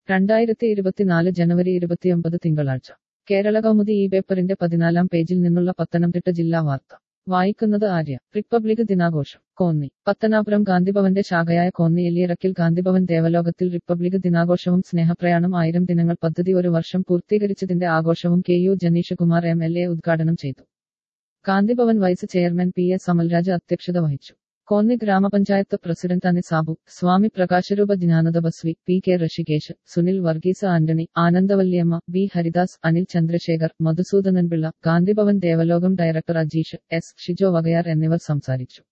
രണ്ടായിരത്തി ഇരുപത്തിനാല് ജനുവരി ഇരുപത്തിയൊമ്പത് തിങ്കളാഴ്ച കേരള കൗമുദി ഈ പേപ്പറിന്റെ പതിനാലാം പേജിൽ നിന്നുള്ള പത്തനംതിട്ട ജില്ലാ വാർത്ത വായിക്കുന്നത് ആര്യ റിപ്പബ്ലിക് ദിനാഘോഷം കോന്നി പത്തനാപുരം ഗാന്ധിഭവന്റെ ശാഖയായ കോന്നി എലിയറക്കിൽ ഗാന്ധിഭവൻ ദേവലോകത്തിൽ റിപ്പബ്ലിക് ദിനാഘോഷവും സ്നേഹപ്രയാണം ആയിരം ദിനങ്ങൾ പദ്ധതി ഒരു വർഷം പൂർത്തീകരിച്ചതിന്റെ ആഘോഷവും K U Janeesh Kumar M L A ഉദ്ഘാടനം ചെയ്തു Gandhibhavan vice chairman P S Amalraj അധ്യക്ഷത വഹിച്ചു കോന്നി ഗ്രാമപഞ്ചായത്ത് പ്രസിഡന്റ് അനി സാബു സ്വാമി പ്രകാശരൂപ ജ്ഞാനദ ബസ്വി P K Rishikesh Sunil Varghese Antony Anandavalliyamma B Haridas Anil Chandrashekhar Madhusoodananpillai Gandhibhavan Devalokam director Ajeesh S Shijo Vakayar എന്നിവർ സംസാരിച്ചു